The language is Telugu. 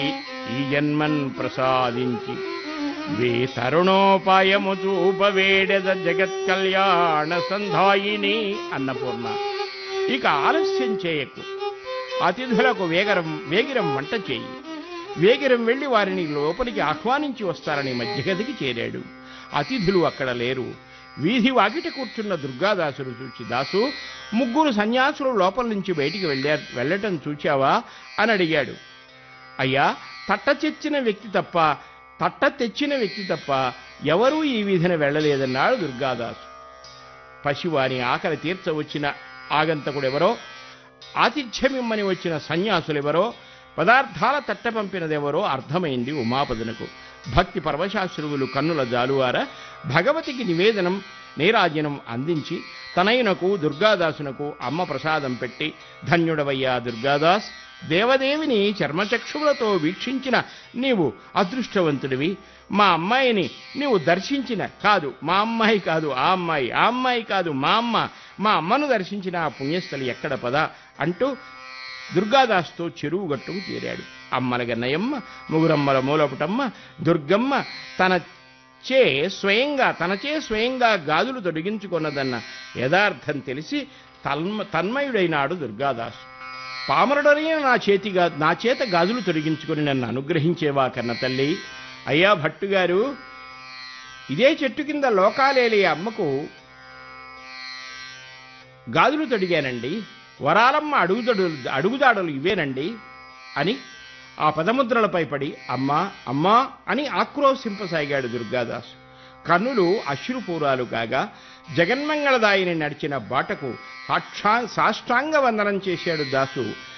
ఈ జన్మన్ ప్రసాదించి వే తరుణోపాయము చూపవేడెద జగత్ కళ్యాణ సంధాయిని అన్నపూర్ణ ఇక ఆలస్యం చేయకు అతిథులకు వేగరం వేగిరం వంట చేయి వేగిరం వెళ్లి వారిని లోపలికి ఆహ్వానించి వస్తారని మధ్యగదికి చేరాడు అతిథులు అక్కడ లేరు వీధి వాకిట కూర్చున్న దుర్గాదాసుడు చూచి దాసు ముగ్గురు సన్యాసులు లోపల నుంచి బయటికి వెళ్ళా వెళ్ళటం చూచావా అని అడిగాడు అయ్యా తట్ట తెచ్చిన వ్యక్తి తప్ప తట్ట తెచ్చిన వ్యక్తి తప్ప ఎవరూ ఈ వీధిన వెళ్ళలేదన్నాడు దుర్గాదాసు పసివాని ఆకలి తీర్చవచ్చిన ఆగంతకుడెవరో ఆతిథ్యమిమ్మని వచ్చిన సన్యాసులెవరో పదార్థాల తట్ట పంపినదెవరో అర్థమైంది ఉమాపదునకు భక్తి పరవశాశ్రువులు కన్నుల జాలువార భగవతికి నివేదనం నీరాజనం అందించి తనయునకు దుర్గాదాసునకు అమ్మ ప్రసాదం పెట్టి ధన్యుడవయ్యా దుర్గాదాస్ దేవదేవిని చర్మచక్షువులతో వీక్షించిన నీవు అదృష్టవంతుడివి మా అమ్మాయిని నీవు దర్శించిన కాదు మా అమ్మాయి కాదు ఆ అమ్మాయి ఆ అమ్మాయి కాదు మా అమ్మ మా అమ్మను దర్శించిన ఆ పుణ్యస్థలి ఎక్కడ పదా అంటూ దుర్గాదాస్తో చెరువు గట్టుకు చేరాడు అమ్మల గన్నయమ్మ ముగురమ్మల మూలపుటమ్మ దుర్గమ్మ తన చే స్వయంగా తనచే స్వయంగా గాజులు తొడిగించుకున్నదన్న యథార్థం తెలిసి తన్మ తన్మయుడైనాడు దుర్గాదాసు పామరుడరైన నా చేతిగా నా చేత గాజులు తొడిగించుకొని నన్ను అనుగ్రహించేవా కన్న తల్లి అయ్యా భట్టుగారు ఇదే చెట్టు కింద లోకాలేలే అమ్మకు గాజులు తొడిగానండి వరాలమ్మ అడుగుదడు అడుగుదాడలు ఇవేనండి అని ఆ పదముద్రలపై పడి అమ్మా అమ్మా అని ఆక్రోశింపసాగాడు దుర్గాదాసు కన్నులు అశ్రుపూరాలు కాగా జగన్మంగళదాయిని నడిచిన బాటకు సాక్షా సాష్టాంగ వందనం చేశాడు దాసు